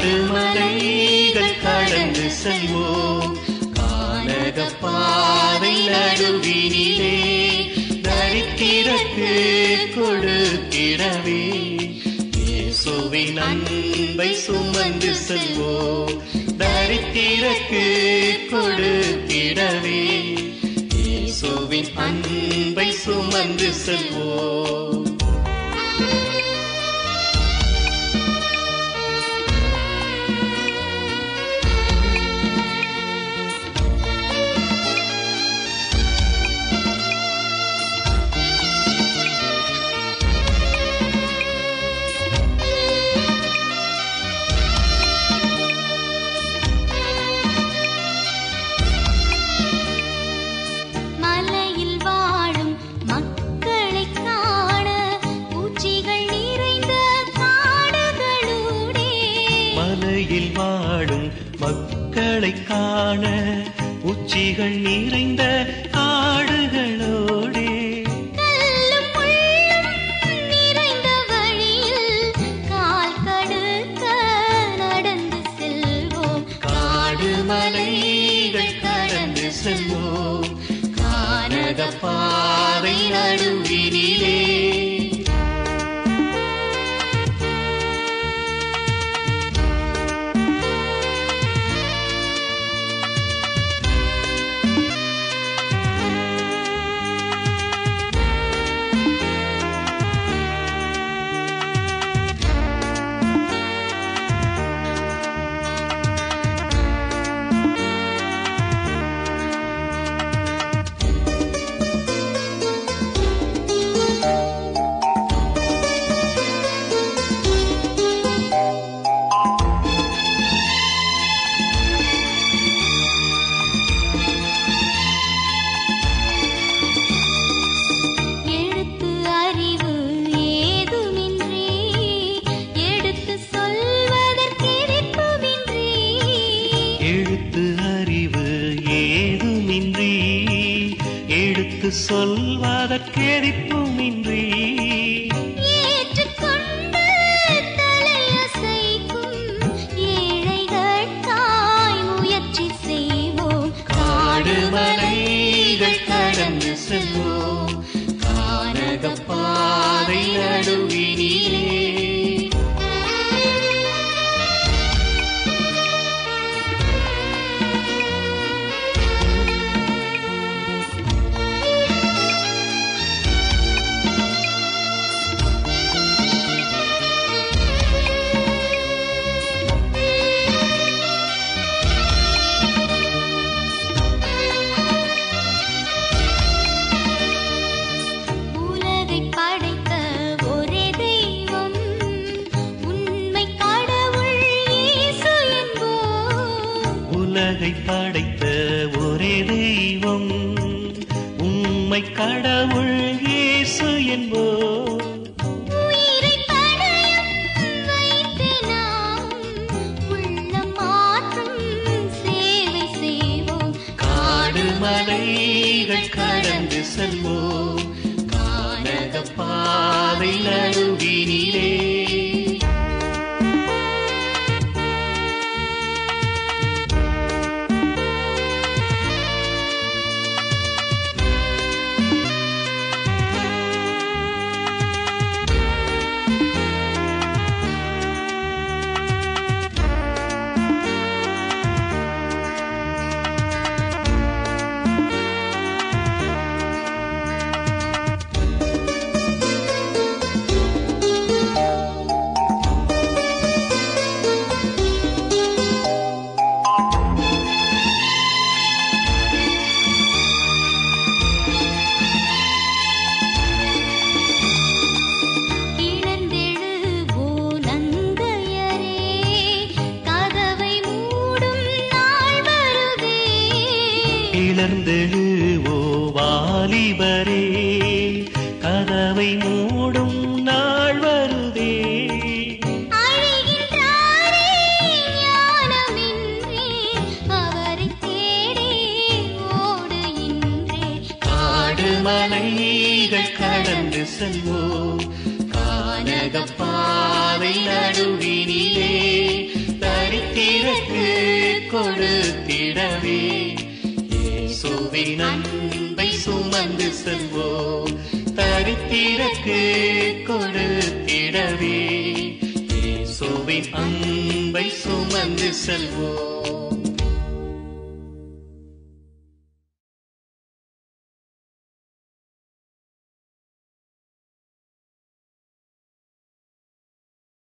காடு மலைகள் கடந்து செல்வோம் கானக பாதை நடுவினிலே தரித்திரக்கு கொடுத்திடவே இயேசுவின் அன்பை சுமந்து செல்வோம் தரித்திரக்கு கொடுத்திடவே இயேசுவின் அன்பை சுமந்து செல்வோம் மலையில் வாழும் மக்களைக் காண பூச்சிகள் நிறைந்த காடுகளூடே மலையில் வாழும் மக்களைக் காண உச்சிகள் நிறைந்த காடுகளோடே கல்லும் முள்ளும் நிறைந்த வழியில் கால் கடுக்க நடந்து செல்வோம் காடு மலைகள் கடந்து செல்வோம் கானக பாதை நடுவினிலே எழுத்து அறிவு ஏதுமின்றி எடுத்து சொல்வதற்கிருப்புமின்றி எழுத்து அறிவு ஏதுமின்றி எடுத்து சொல்வதற்கெரிப்புமின்றி ஏற்றுக்கொண்டு தலையசைக்கும் ஏழைகளுக்காய் முயற்சி செய்வோம் காடு மலைகள் கடந்து செல்வோம் கானக பாதை நடுவினிலே உலகைப் படைத்த ஒரே தெய்வம் உண்மை கடவுள் இயேசு என்போம் உலகை படைத்த ஒரே தெய்வம் உண்மை கடவுள் இயேசு என்போ உயிரை படயம் வைத்து நாம் உள்ளம் மாற்றும் சேவை செய்வோம் காடு மலைகள் கடந்து செல்வோம் கானக பாதை நடுவினிலே இழந்தெழுவோ நங்கையரே கதவை மூடும் நாள் வருதே கிளர்ந்தெழுவோ வாலிபரே கதவை மூடும் நாள் வருதே அழிகின்றாரே ஞானமின்றி அவரைத் தேடி ஓடு இன்றே காடு மலைகள் கடந்து செல்வோம் கானக கனகப்பாதை நடுவினிலே தரித்திரக்கு கொடுத்திடவே இயேசுவின் அன்பை சுமந்து செல்வோம் தரித்திரக்கு கொடுத்திடவே இயேசுவின் அன்பை சுமந்து செல்வோம்